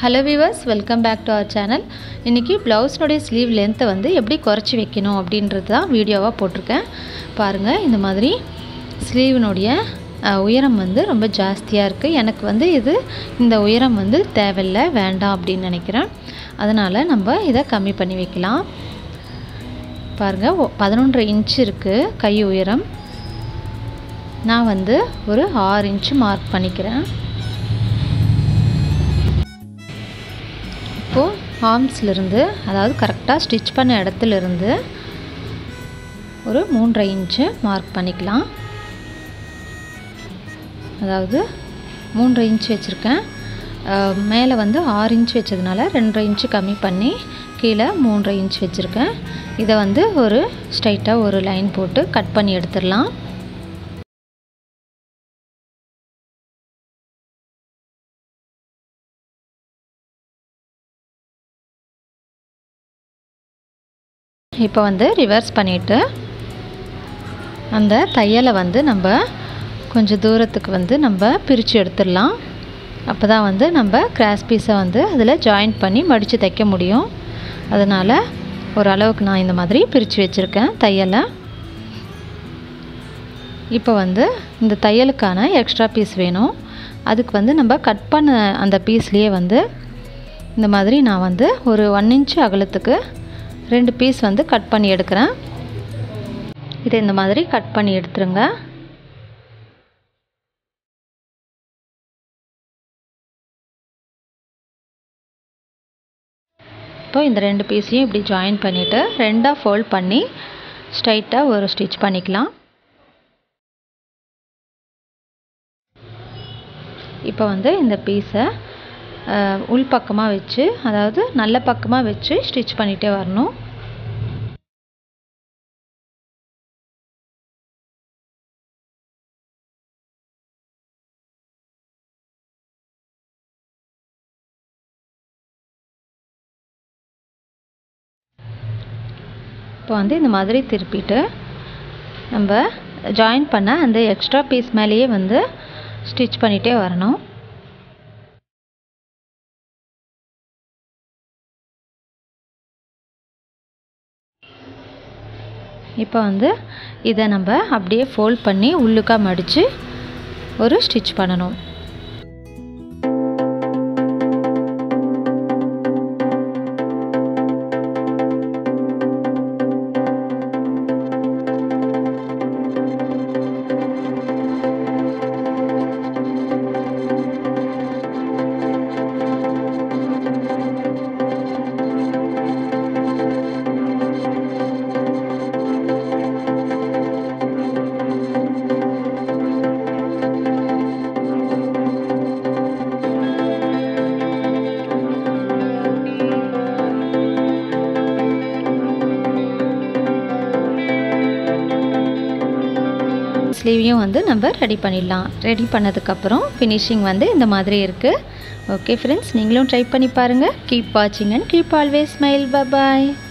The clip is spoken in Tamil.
hello viewers welcome back to our channel இன்றைக்கி ப்ளவுஸ்னுடைய ஸ்லீவ் லென்த்தை வந்து எப்படி குறைச்சி வைக்கணும் அப்படின்றது தான் வீடியோவாக போட்டிருக்கேன் பாருங்கள் இந்த மாதிரி ஸ்லீவினுடைய அஹ், உயரம் வந்து ரொம்ப ஜாஸ்தியாக இருக்குது எனக்கு வந்து இது இந்த உயரம் வந்து தேவையில்லை வேண்டாம் அப்படின்னு நினைக்கிறேன் அதனால் நம்ம இதை கம்மி பண்ணி வைக்கலாம் பாருங்கள் பதினொன்றரை இன்ச் இருக்குது கை உயரம் நான் வந்து ஒரு ஆறு இன்ச்சு மார்க் பண்ணிக்கிறேன் இப்போது ஆர்ம்ஸ்லேருந்து அதாவது கரெக்டாக ஸ்டிச் பண்ண இடத்துலேருந்து ஒரு மூன்றரை இன்ச்சு மார்க் பண்ணிக்கலாம் அதாவது மூன்றரை இன்ச் வச்சுருக்கேன் மேலே வந்து ஆறு இன்ச் வச்சதுனால ரெண்டரை இன்ச்சு கம்மி பண்ணி கீழே மூன்றரை இன்ச் வச்சுருக்கேன் இதை வந்து ஒரு ஸ்ட்ரைட்டாக ஒரு லைன் போட்டு கட் பண்ணி எடுத்துடலாம் இப்போ வந்து ரிவர்ஸ் பண்ணிவிட்டு அந்த தையலை வந்து நம்ம கொஞ்சம் தூரத்துக்கு வந்து நம்ம பிரித்து எடுத்துடலாம் அப்போ தான் வந்து நம்ம கிராஸ் பீஸை வந்து அதில் ஜாயின் பண்ணி மடித்து தைக்க முடியும் அதனால் ஓரளவுக்கு நான் இந்த மாதிரி பிரித்து வச்சுருக்கேன் தையலை இப்போ வந்து இந்த தையலுக்கான எக்ஸ்ட்ரா பீஸ் வேணும் அதுக்கு வந்து நம்ம கட் பண்ண அந்த பீஸ்லேயே வந்து இந்த மாதிரி நான் வந்து ஒரு ஒன் இன்ச்சு அகலத்துக்கு ரெண்டு பீஸ் வந்து கட் பண்ணி எடுக்கிறேன் இதை இந்த மாதிரி கட் பண்ணி எடுத்துருங்க இப்போ இந்த ரெண்டு பீஸையும் இப்படி ஜாயின் பண்ணிவிட்டு ரெண்டாக ஃபோல்ட் பண்ணி ஸ்ட்ரைட்டாக ஒரு ஸ்டிச் பண்ணிக்கலாம் இப்போ வந்து இந்த பீஸை உள் பக்கமாக வச்சு அதாவது நல்ல பக்கமாக வச்சு ஸ்டிச் பண்ணிகிட்டே வரணும் இப்போ வந்து இந்த மாதிரி திருப்பிட்டு நம்ம ஜாயின் பண்ண அந்த எக்ஸ்ட்ரா பீஸ் மேலேயே வந்து ஸ்டிச் பண்ணிகிட்டே வரணும் இப்போ வந்து இதை நம்ம அப்படியே ஃபோல்ட் பண்ணி உள்ளுக்கா மடித்து ஒரு ஸ்டிச் பண்ணணும் ஸ்லீவையும் வந்து நம்ம ரெடி பண்ணிடலாம் ரெடி பண்ணதுக்கப்புறம் ஃபினிஷிங் வந்து இந்த மாதிரி இருக்குது ஓகே ஃப்ரெண்ட்ஸ் நீங்களும் ட்ரை பண்ணி பாருங்கள் கீப் வாட்சிங் and keep always smile bye